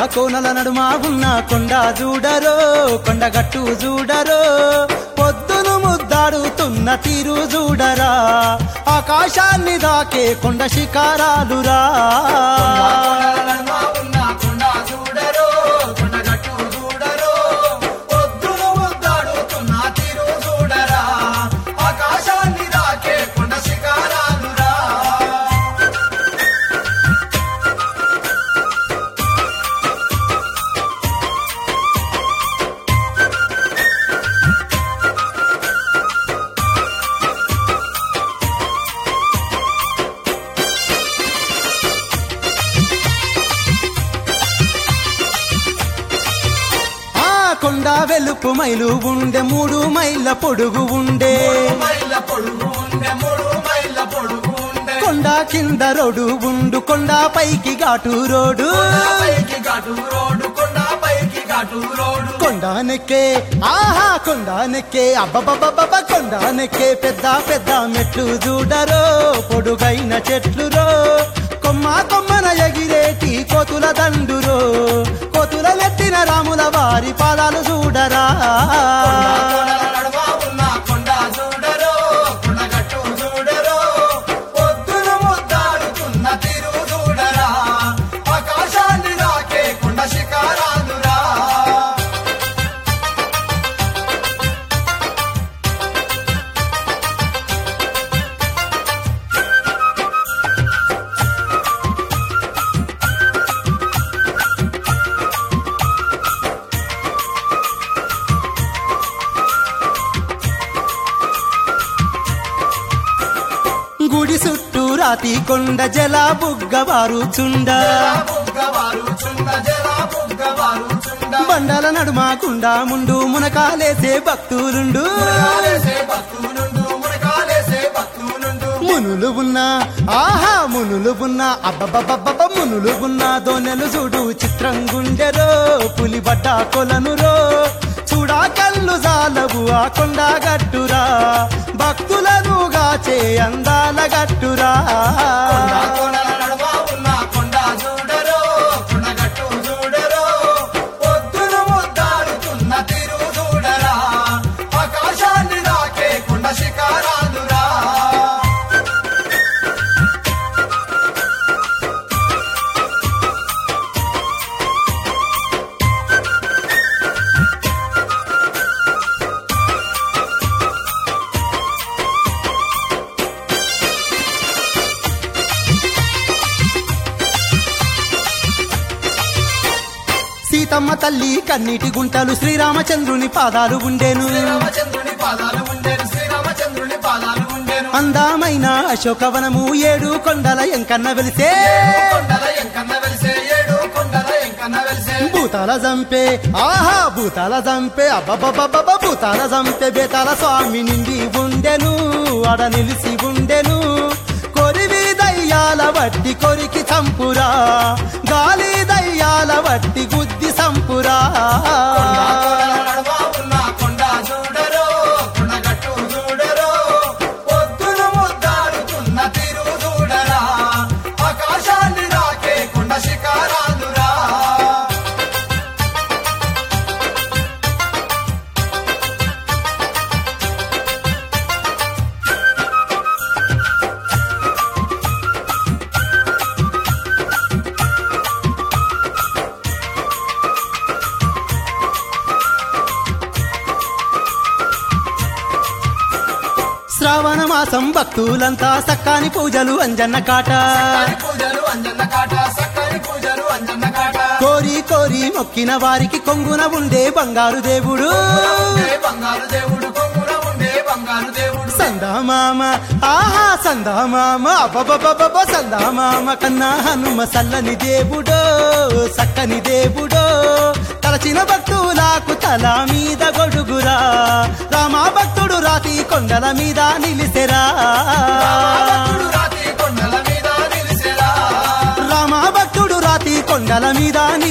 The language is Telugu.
కోనల నడుమ ఉన్న కొండ చూడరో కొండగట్టు చూడరో పొద్దును ముద్దాడుతున్న తీరు చూడరా ఆకాశాన్ని దాకే కొండ శిఖరాలురా ఆకాశాన్ని దాకే కొండ శిఖరాలురా ఆ కొండ వెలుపు మైలు ఉండే మూడు మైళ్ళ పొడుగు ఉండే మైళ్ళ పొడుగు ఉండే మూడు మైళ్ళ పొడుగు ఉండే కొండ కింద రోడ్డు ఉండు కొండ పైకి ఘాటు రోడ్డు పైకి ఘాటు రోడ్డు కొండ పైకి ఘాటు రోడ్డు కొండ నెక్కే ఆహా కొండ నెక్కే అబ్బబ్బబ్బబ్బ కొండ నెక్కే పెద్ద పెద్ద మెట్లు చూడరో పొడుగైన చెట్లురో కొమ్మ కొమ్మన ఎగిరేటి కోతుల దండురో కోతుల నెత్తిన రాముల వారి పాదాలు చూడరా కొండల నడుమ ఉన్న కొండ చూడరో కొండగట్టు చూడరో పొద్దున ముద్దాడుతున్న తీరు చూడరా ఆకాశాన్ని దాకే కొండ శిఖరాలురా గుడి చుట్టూ రాతి కొండ జల బుగ్గవారు చుండ బుగ్గవారు చుండ జల బుగ్గవారు చుండ బండల నడుమ కుండ ముండు మునకాలేసే భక్తులుండు మునకాలేసే భక్తులుండు మునకాలేసే భక్తులుండు మునులు ఉన్నా ఆహా మునులు ఉన్నా అబ్బబ్బబ్బబ్బ మునులు ఉన్నా దోనెలు చూడు చిత్రం గుండెరో పులి బట్ట కొలనురో చూడా కళ్ళు జాలవు ఆ కొండ గట్టురా భక్తులను గాచే అందాల గట్టురా కొండ కొండల నడుమ ఉన్న కొండ చూడరో కొండగట్టు చూడరో పొద్దున ముద్దాడుతున్న తీరు చూడరా ఆకాశాన్ని దాకే కొండ శిఖరాలురా సీతమ్మ తల్లి కన్నీటి గుంటలు శ్రీరామచంద్రుని పాదాలు ఉండేను శ్రీరామచంద్రుని పాదాలు ఉండేను శ్రీరామచంద్రుని పాదాలు ఉండేను అందమైన అశోకవనము ఏడు కొండల ఎంకన్న వెలిసే కొండల ఎంకన్న వెలిసే ఏడు కొండల ఎంకన్న వెలిసే భూతాల జంపే ఆహా భూతాల జంపే అబ్బబ్బబ్బబ్బ భూతాల జంపే బేతాల స్వామి నిండి ఉండెను అడ నిలిసి ఉండెను కొరివి దయ్యాల వట్టి కొరికి చంపురా గాలి దయ్యాల వట్టి గుద్ది సంపురా కొండ కొండల నడుమ ఉన్న కొండ చూడరో కొండగట్టు చూడరో పొద్దున ముద్దాడుతున్న తీరు చూడరా ఆకాశాన్ని దాకే కొండ శిఖరాలురా శ్రావణ మాసం భక్తులంతా సక్కాని పూజలు అంజన్న కాట సక్కని పూజలు అంజన్న కాట సక్కని పూజలు అంజన్న కాట కోరి కోరి మొక్కిన వారికి కొంగున ఉండే బంగారు దేవుడు ఉండే బంగారు దేవుడు కొంగున ఉండే బంగారు దేవుడు సందామామ ఆహా సందామామ అబ్బబ్బబ్బబ్బ సందామామ కన్నా హనుమ సల్లని దేవుడో సక్కని దేవుడో తలచిన భక్తులకు తల మీద గొడుగురా రామ భక్తుడు రాతి కొండల మీద నిలిసెరా భక్తుడు రాతి కొండల మీద నిలిచెరా రామ భక్తుడు రాతి కొండల మీద